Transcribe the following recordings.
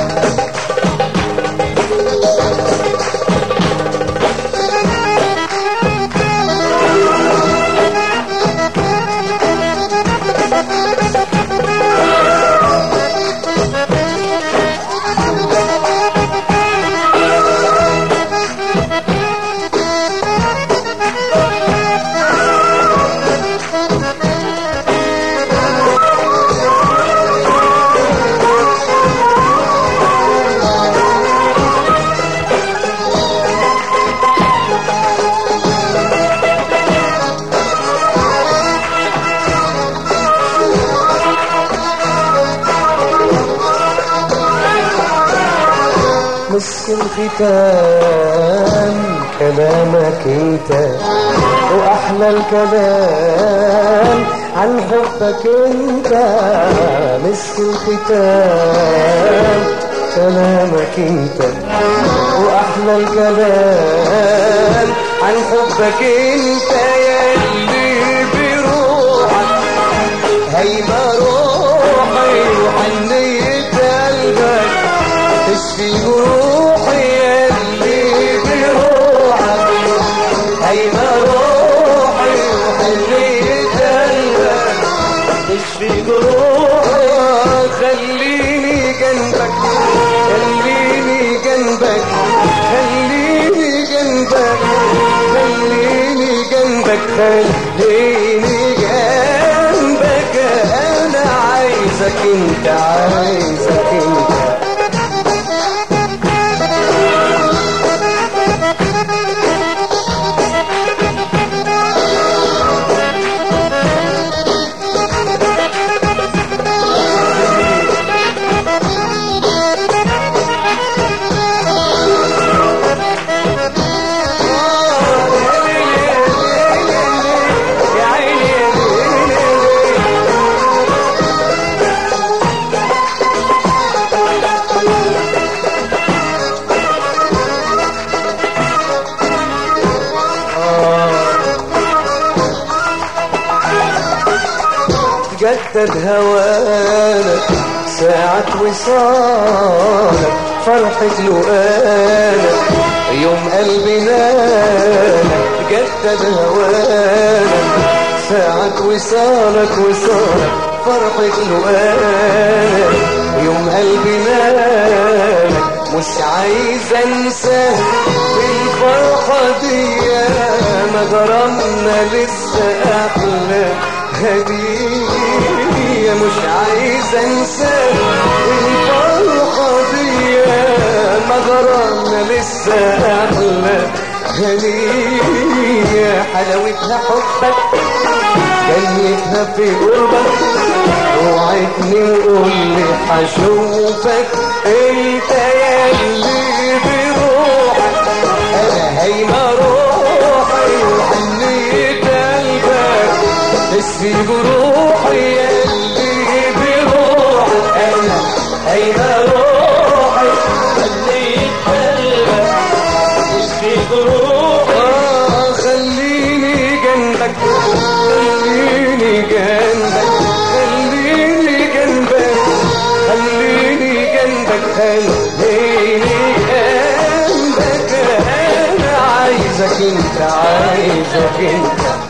مسك الختام كلامك انت واحلى الكلام عن حبك انت مسك الختام كلامك انت واحلى الكلام عن حبك انت يلي بروحك هيما روحي وحنية قلبك تشفي جروحي يلي بروحك هيما روحي وحنية قلبك تشفي جروحك خليني جنبك خليني جنبك خليني جنبك خليني جنبك خليني جنبك انا عايزك انت عايزك انت يا عيني يا ليلي جدد هوانك ساعة وصالك فرحة لقانك يوم قلبي نالك جدد هوانك ساعة وصالك وصالك فرحة لقانك يوم قلبي نالك مش عايز انسى الفرحة دي ما غرامنا لسه احلى هدية مش عايز انسى الفرحة دي ما غرامنا لسه احلى هدية حلاوتها حبك جنتها في قربك وعدني وقول لي هشوفك انت يلي بروحك انا هيما روحي وحنية قلبك تسفي جروحي يلي بروحك انا هيما روحي وحنية قلبك تسفي جروحي آه خليني جنبك خليني جنبك خليني جنبك خليني جنبك خليني جنبك انا عايزك انت عايزك انت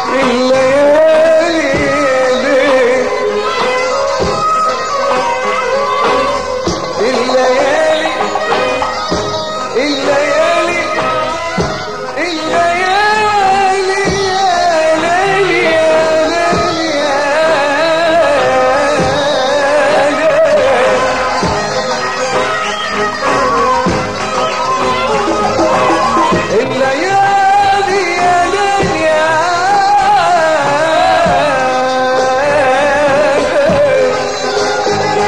الليالي ليه الليالي الليالي الليالي يا ليل يا ليل يا ليل الليالي يا ليل يا ليل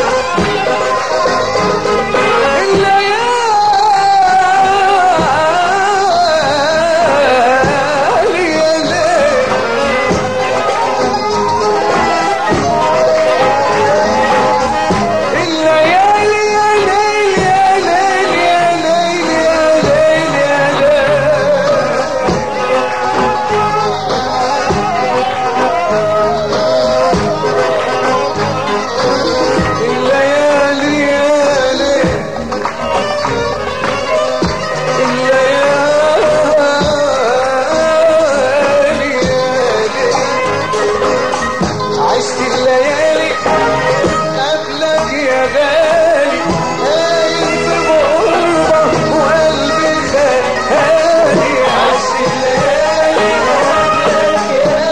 الليالي يا ليل الليالي يا ليل يا ليل يا ليل يا ليل يا ليل الليالي يا ليل الليالي يا ليل عشت الليالي قبلك يا غالي قايم في غربة وقلبي خالي عشت الليالي قبلك يا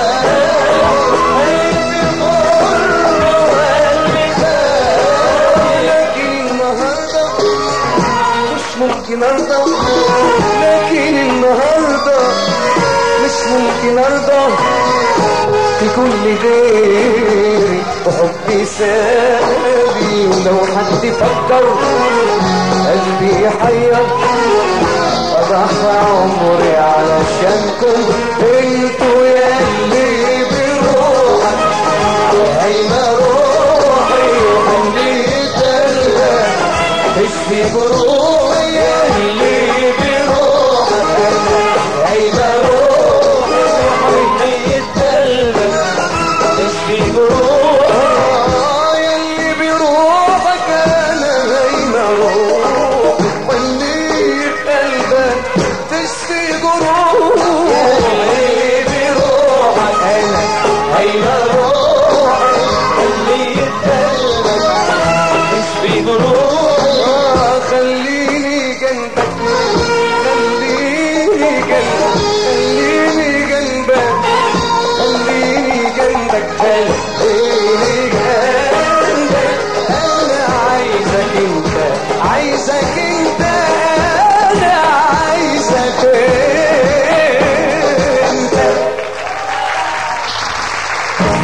غالي قايم في غربة وقلبي خالي لكن النهارده مش ممكن ارضى لكن النهارده مش ممكن ارضى في كل غيري وحبي سابي ولو حد فكر قلبي يحير أضحى عمري علشانكم انتوا يا اللي بروحك هيما روحي وخليك تشفي جروحي